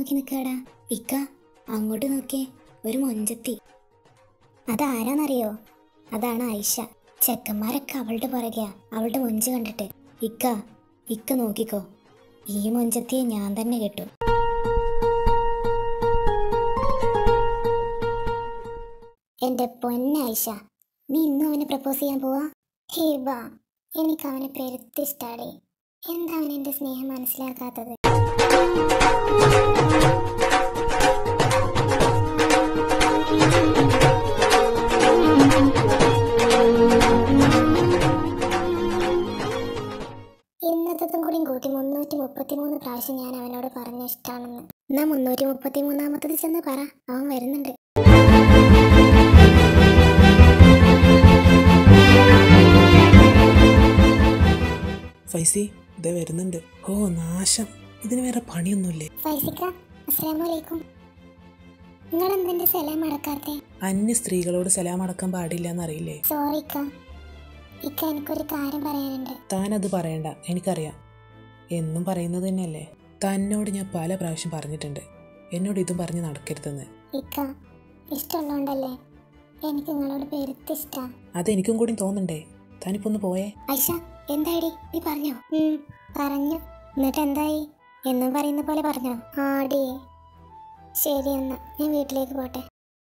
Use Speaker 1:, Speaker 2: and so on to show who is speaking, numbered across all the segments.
Speaker 1: നോക്കി നിൽക്കാടാ ഇക്ക അങ്ങോട്ട് നോക്കിയേ ഒരു മൊഞ്ചത്തി അതാരാന്നറിയോ അതാണ് ഐഷ ചെക്കന്മാരൊക്കെ അവളുടെ പുറകെയാ അവളുടെ മൊഞ്ച് കണ്ടിട്ട് ഇക്ക ഇക്ക നോക്കിക്കോ ഈ മൊഞ്ചത്തിയെ ഞാൻ തന്നെ കെട്ടു എന്റെ പൊന്നൈഷ നീ ഇന്നും അവനെ പ്രപ്പോസ് ചെയ്യാൻ പോവാ ഹേബ എനിക്ക് അവനെ പെരുത്ത് ഇഷ്ടാടേ എന്താ അവൻ എന്റെ സ്നേഹം മനസ്സിലാക്കാത്തത് ഇന്നത്തതും കൂടി കൂട്ടി മുന്നൂറ്റി മുപ്പത്തി മൂന്ന് പ്രാവശ്യം ഞാൻ അവനോട് പറഞ്ഞു ഇഷ്ടാണെന്ന് എന്നാ മുന്നൂറ്റി മുപ്പത്തി മൂന്നാമത്തത് ചെന്ന് പറ അവൻ വരുന്നുണ്ട്
Speaker 2: ഫൈസി ഇതേ വരുന്നുണ്ട് ഓ നാശം ഇതിന് വേറെ പണിയൊന്നുമില്ലേ
Speaker 1: ഫൈസിക്ക അസ്സലാമലൈക്കും നിങ്ങൾ എന്തിന്റെ സലാം അടക്കാത്തെ
Speaker 2: അന്യ സ്ത്രീകളോട് സലാം അടക്കാൻ പാടില്ല എന്നറിയില്ലേ
Speaker 1: സോറി ഇക്ക ഇക്ക എനിക്കൊരു കാര്യം പറയാനുണ്ട്
Speaker 2: താനത് പറയണ്ട എനിക്കറിയാം എന്നും പറയുന്നത് തന്നെയല്ലേ തന്നോട് ഞാൻ പല പ്രാവശ്യം പറഞ്ഞിട്ടുണ്ട് എന്നോട് ഇതും പറഞ്ഞ് നടക്കരുതെന്ന്
Speaker 1: ഇക്ക ഇഷ്ടമുള്ളതുകൊണ്ടല്ലേ എനിക്ക് നിങ്ങളോട് പെരുത്ത് ഇഷ്ടാ
Speaker 2: അതെനിക്കും കൂടി തോന്നണ്ടേ താനിപ്പോ ഒന്ന് പോയേ
Speaker 1: ഐഷ എന്തായി നീ പറഞ്ഞോ പറഞ്ഞു എന്നിട്ട് എന്തായി എന്നും പറയുന്ന പോലെ പറഞ്ഞോ ആടി ശരി എന്നാ ഞാൻ വീട്ടിലേക്ക് പോട്ടെ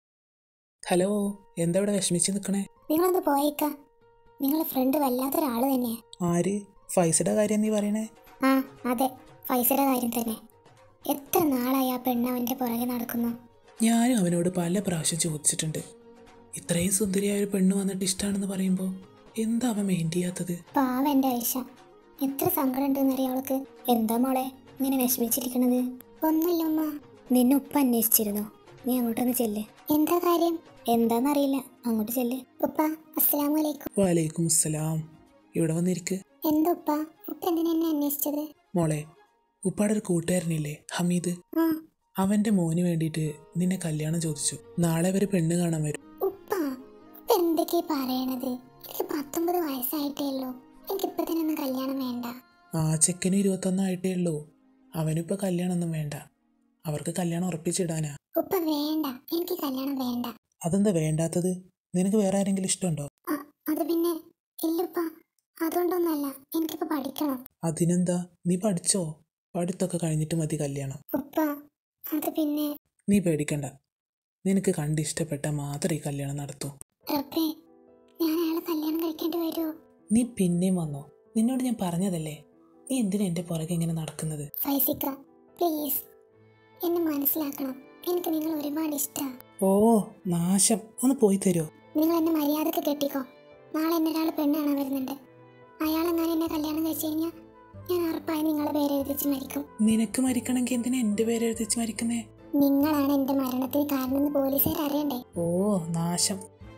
Speaker 2: ഹലോ എന്താ ഇവിടെ വിഷമിച്ച് നിൽക്കണേ
Speaker 1: നിങ്ങളൊന്ന് പോയേക്ക നിങ്ങളെ ഫ്രണ്ട് വല്ലാത്തൊരാള് തന്നെയാ
Speaker 2: ആര് ഫൈസയുടെ കാര്യം നീ പറയണേ
Speaker 1: ആ അതെ പൈസയുടെ കാര്യം തന്നെ എത്ര നാളായി ആ പെണ്ണ് അവന്റെ പുറകെ നടക്കുന്നു
Speaker 2: ഞാനും അവനോട് പല പ്രാവശ്യം ചോദിച്ചിട്ടുണ്ട് ഇത്രയും സുന്ദരിയായ ഒരു പെണ്ണ് വന്നിട്ട് ഇഷ്ടമാണെന്ന് പറയുമ്പോൾ എന്താ അവൻ മെയിൻ ചെയ്യാത്തത്
Speaker 1: പാവ എന്റെ ഐഷ എത്ര സങ്കടം ഉണ്ടെന്നറിയ അവൾക്ക് എന്താ മോളെ ഇങ്ങനെ വിഷമിച്ചിരിക്കണത് ഒന്നുമില്ല ഉമ്മ നിന്നെ ഉപ്പ അന്വേഷിച്ചിരുന്നോ നീ അങ്ങോട്ടൊന്ന് ചെല്ല് എന്താ കാര്യം എന്താന്നറിയില്ല അങ്ങോട്ട് ചെല്ല് ഉപ്പ അസ്സലാമു അലൈക്കും
Speaker 2: വാലൈക്കും അസ്സലാം ഇവിടെ വന്നിരിക്ക്
Speaker 1: എന്താ ഉപ്പ ഉപ്പ എന്തിനാ എന്നെ അന്വേഷിച്ചത്
Speaker 2: മോളെ ഉപ്പാടെ ഒരു കൂട്ടുകാരനില്ലേ ഹമീദ്
Speaker 1: ആ
Speaker 2: അവന്റെ മോന് വേണ്ടിയിട്ട് നിന്നെ കല്യാണം ചോദിച്ചു നാളെ അവര് പെണ്ണ് കാണാൻ വരും
Speaker 1: ഉപ്പ ഉപ്പ എന്തൊക്കെയാ പറയണത് എനിക്ക് പത്തൊമ്പത് വയസ്സായിട്ടേ ഉള്ളൂ എനിക്കിപ്പോ തന്നെ ഒന്നും കല്യാണം വേണ്ട
Speaker 2: ആ ചെക്കന് ഇരുപത്തൊന്നായിട്ടേ ഉള്ളൂ അവനിപ്പോ കല്യാണമൊന്നും വേണ്ട അവർക്ക് കല്യാണം ഉറപ്പിച്ചിടാനാ
Speaker 1: ഉപ്പ വേണ്ട എനിക്ക് കല്യാണം വേണ്ട
Speaker 2: അതെന്താ വേണ്ടാത്തത് നിനക്ക് വേറെ ആരെങ്കിലും ഇഷ്ടമുണ്ടോ
Speaker 1: ആ, അത് പിന്നെ ഇല്ലപ്പ അതുകൊണ്ടൊന്നല്ല എനിക്കിപ്പോ പഠിക്കണം
Speaker 2: അതിനെന്താ നീ പഠിച്ചോ പഠിത്തൊക്കെ കഴിഞ്ഞിട്ട് മതി കല്യാണം
Speaker 1: ഉപ്പ അത് പിന്നെ
Speaker 2: നീ പേടിക്കണ്ട നിനക്ക് കണ്ട് ഇഷ്ടപ്പെട്ട മാത്രം ഈ കല്യാണം നടത്തൂ
Speaker 1: റബ്ബേ ഞാൻ അയാളെ കല്യാണം കഴിക്കേണ്ടി വരുമോ
Speaker 2: നീ പിന്നെയും വന്നോ നിന്നോട് ഞാൻ പറഞ്ഞതല്ലേ നീ എന്തിനാ എൻ്റെ പുറകെ ഇങ്ങനെ നടക്കുന്നത്
Speaker 1: ഫൈസിക്ക പ്ലീസ് എന്നെ മനസ്സിലാക്കണം എനിക്ക് നിങ്ങൾ ഒരുപാട് ഇഷ്ടമാണ്
Speaker 2: ഓ നാശം ഒന്ന് പോയി തരുമോ
Speaker 1: നിങ്ങൾ എന്നെ മര്യാദക്ക് കെട്ടിക്കോ നാളെ എന്നെ ഒരാൾ പെണ്ണ് കാണാൻ വരുന്നുണ്ട് അയാളെങ്ങാനും എന്നെ കല്യാണം കഴിച്ചു കഴിഞ്ഞാൽ ഞാൻ ഉറപ്പായി നിങ്ങളെ പേര് എഴുതിച്ച് മരിക്കും
Speaker 2: നിനക്ക് മരിക്കണമെങ്കിൽ എന്തിനാ എൻ്റെ പേര് എഴുതിച്ച് മരിക്കുന്നേ
Speaker 1: നിങ്ങളാണ് എൻ്റെ മരണത്തിന് കാരണമെന്ന് പോലീസുകാർ അറിയണ്ടേ
Speaker 2: ഓ നാശം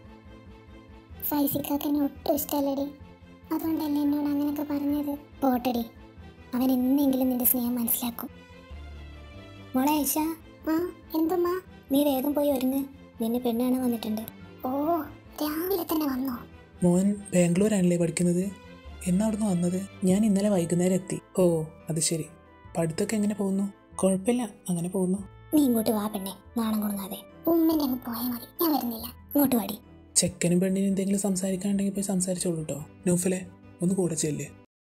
Speaker 1: ഫൈസിക്കാക്ക് എന്നെ ഒട്ടും ഇഷ്ടമല്ലടി അതുകൊണ്ടല്ലേ എന്നോട് അങ്ങനെയൊക്കെ പറഞ്ഞത് പോട്ടടി അവൻ എന്നെങ്കിലും നിന്റെ സ്നേഹം മനസ്സിലാക്കും മോളെ ഐഷ ആ എന്തുമ്മാ നീ വേഗം പോയി ഒരുങ്ങ് നിന്നെ പെണ്ണാണ് വന്നിട്ടുണ്ട് ഓ രാവിലെ തന്നെ വന്നോ
Speaker 2: മോൻ ബാംഗ്ലൂരാണല്ലേ പഠിക്കുന്നത് എന്നാ അവിടുന്ന് വന്നത് ഞാൻ ഇന്നലെ വൈകുന്നേരം എത്തി ഓ അത് ശരി പഠിത്തമൊക്കെ എങ്ങനെ പോകുന്നു കുഴപ്പമില്ല അങ്ങനെ പോകുന്നു
Speaker 1: നീ ഇങ്ങോട്ട് വാ പെണ്ണെ നാണം കൊടുങ്ങാതെ ഉമ്മൻ്റെ അങ്ങ് പോയാൽ മതി ഞാൻ വരുന്നില്ല ഇങ്ങോട്ട് വാടി
Speaker 2: ചെക്കനും പെണ്ണിനും എന്തെങ്കിലും സംസാരിക്കാനുണ്ടെങ്കിൽ പോയി സംസാരിച്ചോളൂ കേട്ടോ നൂഫലെ ഒന്ന് കൂടെ ചെല്ല്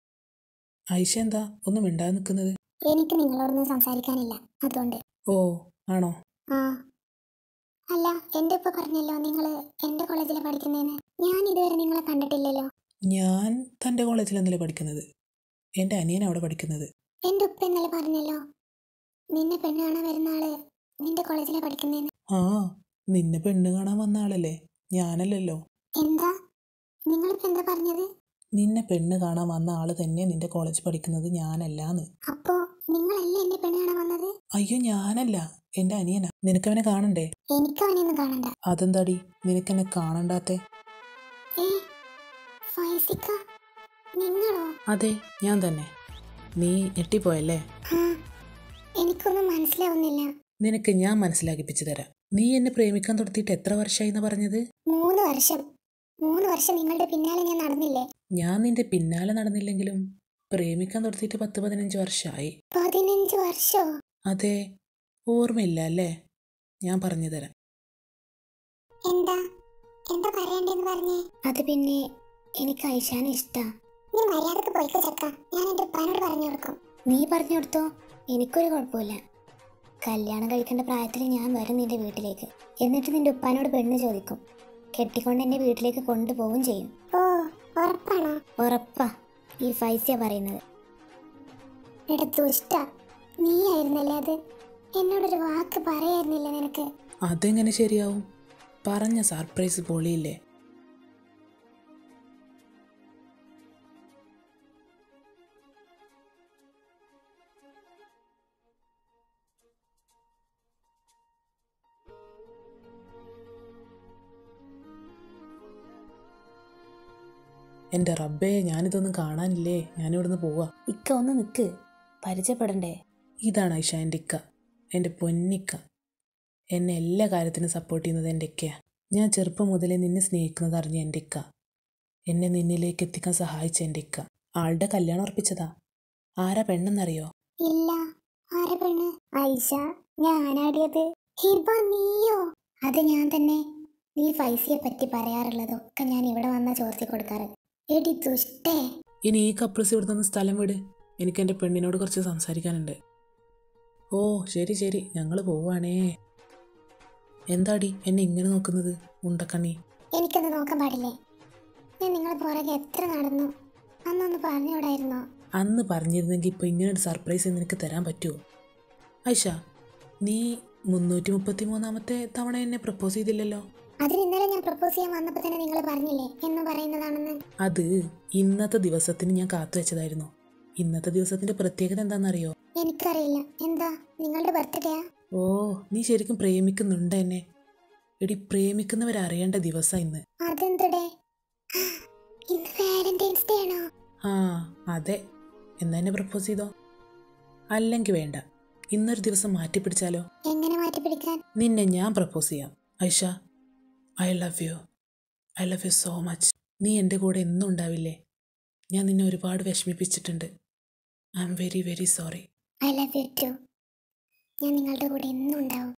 Speaker 2: ഐഷ എന്താ ഒന്നും മിണ്ടാതെ നിൽക്കുന്നത്
Speaker 1: എനിക്ക് നിങ്ങളോടൊന്നും സംസാരിക്കാനില്ല അതുകൊണ്ട്
Speaker 2: ഓ ആണോ
Speaker 1: ആ അല്ല എൻ്റെ ഉപ്പ പറഞ്ഞല്ലോ നിങ്ങൾ എൻ്റെ കോളേജിൽ പഠിക്കുന്നതെന്ന് ഞാൻ ഇതുവരെ നിങ്ങളെ കണ്ടിട്ടില്ലല്ലോ
Speaker 2: ഞാൻ തൻ്റെ കോളേജിൽ എന്നല്ലേ പഠിക്കുന്നത് എൻ്റെ അനിയൻ അവിടെ പഠിക്കുന്നത്
Speaker 1: എൻ്റെ ഉപ്പ ഇന്നലെ പറഞ്ഞല്ലോ നിന്നെ പെണ്ണ് കാണാൻ വരുന്ന ആള് നിന്റെ കോളേജിലാണ് പഠിക്കുന്നതെന്ന്
Speaker 2: ആ നിന്നെ പെണ്ണ് കാണാൻ വന്ന ആളല്ലേ ഞാനല്ലല്ലോ
Speaker 1: എന്താ നിങ്ങളിപ്പോ എന്താ പറഞ്ഞത്
Speaker 2: നിന്നെ പെണ്ണ് കാണാൻ വന്ന ആള് തന്നെ നിന്റെ കോളേജ് പഠിക്കുന്നത് ഞാനല്ലാന്ന്
Speaker 1: അപ്പോ നിങ്ങളല്ലേ എന്നെ പെണ്ണ് കാണാൻ വന്നത്
Speaker 2: അയ്യോ ഞാനല്ല എൻ്റെ അനിയനാ നിനക്കവനെ കാണണ്ടേ
Speaker 1: എനിക്ക് അവനെയൊന്നും കാണണ്ട
Speaker 2: അതെന്താടി നിനക്കെന്നെ കാണണ്ടാത്തെ
Speaker 1: ഏ ഫൈസിക്ക നിങ്ങളോ
Speaker 2: അതെ ഞാൻ തന്നെ നീ ഞെട്ടിപ്പോയല്ലേ
Speaker 1: ആ എനിക്കൊന്നും മനസ്സിലാവുന്നില്ല
Speaker 2: നിനക്ക് ഞാൻ മനസ്സിലാക്കിപ്പിച്ചു തരാം നീ എന്നെ പ്രേമിക്കാൻ തുടത്തിയിട്ട് എത്ര വർഷമായി എന്ന് പറഞ്ഞത്
Speaker 1: മൂന്ന് വർഷം മൂന്ന് വർഷം നിങ്ങളുടെ പിന്നാലെ ഞാൻ നടന്നില്ലേ
Speaker 2: ഞാൻ നിന്റെ പിന്നാലെ നടന്നില്ലെങ്കിലും പ്രേമിക്കാൻ തുടത്തിയിട്ട് പത്ത് പതിനഞ്ച് വർഷമായി
Speaker 1: പതിനഞ്ച് വർഷോ
Speaker 2: അതെ ഓർമ്മയില്ല അല്ലേ ഞാൻ പറഞ്ഞു തരാം
Speaker 1: എന്താ എന്താ പറയണ്ടെന്ന് പറഞ്ഞേ അത് പിന്നെ എനിക്ക് ഐഷാനെ ഇഷ്ടാ നീ മര്യാദക്ക് പോയിക്കോ ചക്ക ഞാൻ എന്റെ ഉപ്പാനോട് പറഞ്ഞു കൊടുക്കും നീ പറഞ്ഞു കൊടുത്തോ എനിക്കൊരു കുഴപ്പമില്ല കല്യാണം കഴിക്കേണ്ട പ്രായത്തിൽ ഞാൻ വരും നിന്റെ വീട്ടിലേക്ക് എന്നിട്ട് നിന്റെ ഉപ്പാനോട് പെണ്ണ് ചോദിക്കും കെട്ടിക്കൊണ്ട് എന്റെ വീട്ടിലേക്ക് കൊണ്ടുപോവുകയും ചെയ്യും ഓ ഉറപ്പാണോ ഉറപ്പാ ഈ ഫൈസിയ പറയുന്നത് എടുത്തു ഇഷ്ട നീ ആയിരുന്നല്ലേ അത് എന്നോടൊരു വാക്ക് പറയായിരുന്നില്ല നിനക്ക്
Speaker 2: അതെങ്ങനെ ശരിയാവും പറഞ്ഞ സർപ്രൈസ് പൊളിയില്ലേ എൻ്റെ റബ്ബേ ഞാനിതൊന്നും കാണാനില്ലേ ഞാനിവിടുന്ന് പോവാ
Speaker 1: ഇക്ക ഒന്ന് നിക്ക് പരിചയപ്പെടണ്ടേ
Speaker 2: ഇതാണ് ഐഷ എൻ്റെ ഇക്ക എൻ്റെ പൊന്നിക്ക എന്നെ എല്ലാ കാര്യത്തിനും സപ്പോർട്ട് ചെയ്യുന്നത് എൻ്റെ ഇക്കയാ ഞാൻ ചെറുപ്പം മുതലേ നിന്നെ സ്നേഹിക്കുന്നത് അറിഞ്ഞ എൻ്റെ ഇക്ക എന്നെ നിന്നിലേക്ക് എത്തിക്കാൻ സഹായിച്ച എൻ്റെ ഇക്ക ആളുടെ കല്യാണം ഉറപ്പിച്ചതാ ആരാ പെണ്ണെന്നറിയോ
Speaker 1: ഇല്ല ആരെ പെണ്ണ് ഐഷ ഞാനാടിയത് ഹിബ നീയോ അത് ഞാൻ തന്നെ നീ ഫൈസിയെ പറ്റി പറയാറുള്ളതൊക്കെ ഞാൻ ഇവിടെ വന്ന ചോർത്തി കൊടുക്കാറ് എടി ദുഷ്ടേ
Speaker 2: ഇനി ഈ കപ്പിൾസ് ഇവിടെ നിന്ന് സ്ഥലം വിട് എനിക്ക് എൻ്റെ പെണ്ണിനോട് കുറച്ച് സംസാരിക്കാനുണ്ട് ഓ ശരി ശരി ഞങ്ങൾ പോവാണേ എന്താടി എന്നെ ഇങ്ങനെ നോക്കുന്നത് ഉണ്ടക്കണ്ണി
Speaker 1: എനിക്കത് നോക്കാൻ പാടില്ലേ ഞാൻ നിങ്ങളെ പുറകെ എത്ര നടന്നു അന്നൊന്ന് പറഞ്ഞുകൂടായിരുന്നോ
Speaker 2: അന്ന് പറഞ്ഞിരുന്നെങ്കിൽ ഇപ്പോൾ ഇങ്ങനൊരു സർപ്രൈസ് നിനക്ക് തരാൻ പറ്റുമോ ഐഷ നീ മുന്നൂറ്റി മുപ്പത്തി മൂന്നാമത്തെ തവണ എന്നെ പ്രപ്പോസ് ചെയ്തില്ലല്ലോ
Speaker 1: അതിന് ഇന്നലെ ഞാൻ പ്രപ്പോസ് ചെയ്യാൻ വന്നപ്പോൾ തന്നെ നിങ്ങൾ പറഞ്ഞില്ലേ എന്ന് പറയുന്നതാണെന്ന്
Speaker 2: അത് ഇന്നത്തെ ദിവസത്തിന് ഞാൻ കാത്തു വെച്ചതായിരുന്നു ഇന്നത്തെ ദിവസത്തിന്റെ പ്രത്യേകത എന്താണെന്നറിയോ
Speaker 1: എനിക്കറിയില്ല എന്താ നിങ്ങളുടെ ബർത്ത്ഡേയാ
Speaker 2: ഓ നീ ശരിക്കും പ്രേമിക്കുന്നുണ്ട് എന്നെ എടി പ്രേമിക്കുന്നവരറിയേണ്ട ദിവസം ഇന്ന്
Speaker 1: അതെന്തടേ ഇന്ന് വാലന്റൈൻസ് ഡേ ആണോ
Speaker 2: ആ അതെ എന്നാ എന്നെ പ്രപ്പോസ് ചെയ്തോ അല്ലെങ്കിൽ വേണ്ട ഇന്നൊരു ദിവസം മാറ്റി പിടിച്ചാലോ
Speaker 1: എങ്ങനെ മാറ്റി പിടിക്കാൻ
Speaker 2: നിന്നെ ഞാൻ പ്രപ്പോസ് ചെയ്യാം Aisha I love you I love you so much നീ എൻ്റെ കൂടെ എന്നും ഉണ്ടാവില്ലേ ഞാൻ നിന്നെ ഒരുപാട് വിഷമിപ്പിച്ചിട്ടുണ്ട് I'm very very sorry
Speaker 1: I love you too ഞാൻ നിങ്ങളുടെ കൂടെ എന്നും ഉണ്ടാവും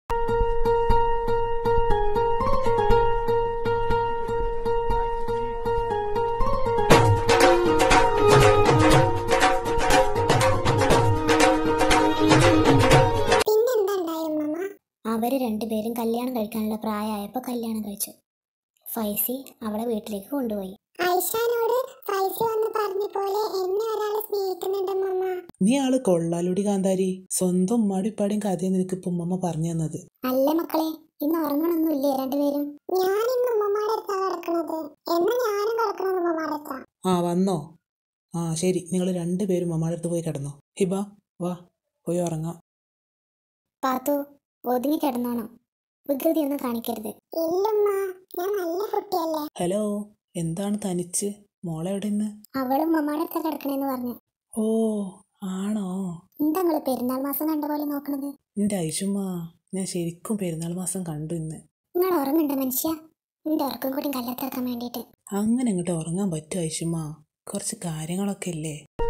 Speaker 1: അവര് രണ്ടുപേരും കല്യാണം കഴിക്കാനുള്ള പ്രായമായപ്പോ കല്യാണം കഴിച്ചു ഫൈസി അവളെ വീട്ടിലേക്ക് കൊണ്ടുപോയി ഐഷാനോട് ഫൈസി വന്ന് പറഞ്ഞ പോലെ എന്നെ ഒരാൾ സ്നേഹിക്കുന്നുണ്ട് മമ്മ
Speaker 2: നീ ആള് കൊള്ളാലുടി കാന്താരി സ്വന്തം ഉമ്മാടി ഉപ്പാടിയും കഥയെ നിനക്ക് ഇപ്പം ഉമ്മമ്മ പറഞ്ഞു തന്നത്
Speaker 1: അല്ല മക്കളെ ഇന്ന് ഉറങ്ങണമൊന്നുമില്ലേ രണ്ടുപേരും ഞാൻ ഇന്ന് ഉമ്മമാടെ അടുത്താ കിടക്കണത് എന്നാ ഞാനും കിടക്കണത് ഉമ്മമാടെ അടുത്താ
Speaker 2: ആ വന്നോ ആ ശരി നിങ്ങൾ രണ്ടുപേരും ഉമ്മമാടെ അടുത്ത് പോയി കിടന്നോ ഹിബ വാ പോയി ഉറങ്ങാം
Speaker 1: പാത്തു ഒതുങ്ങി കിടന്നോണം വികൃതി ഒന്നും കാണിക്കരുത് ഇല്ലമ്മ ഞാൻ നല്ല കുട്ടിയല്ലേ
Speaker 2: ഹലോ എന്താണ് തനിച്ച് മോളെ എവിടെ ഇന്ന്
Speaker 1: അവളും ഉമ്മമാടെ അടുത്താ കിടക്കണേന്ന് പറഞ്ഞു
Speaker 2: ഓ ആണോ
Speaker 1: എന്താ നിങ്ങള് പെരുന്നാൾ മാസം കണ്ട പോലെ നോക്കണത്
Speaker 2: എൻ്റെ ഐഷുമ്മ ഞാൻ ശരിക്കും പെരുന്നാൾ മാസം കണ്ടു ഇന്ന്
Speaker 1: നിങ്ങൾ ഉറങ്ങണ്ട മനുഷ്യ നിന്റെ ഉറക്കം കൂടി കല്ലത്താക്കാൻ വേണ്ടിയിട്ട്
Speaker 2: അങ്ങനെ അങ്ങോട്ട് ഉറങ്ങാൻ പറ്റുമോ ഐഷുമ്മ കുറച്ച് കാര്യങ്ങളൊക്കെ ഇല്ലേ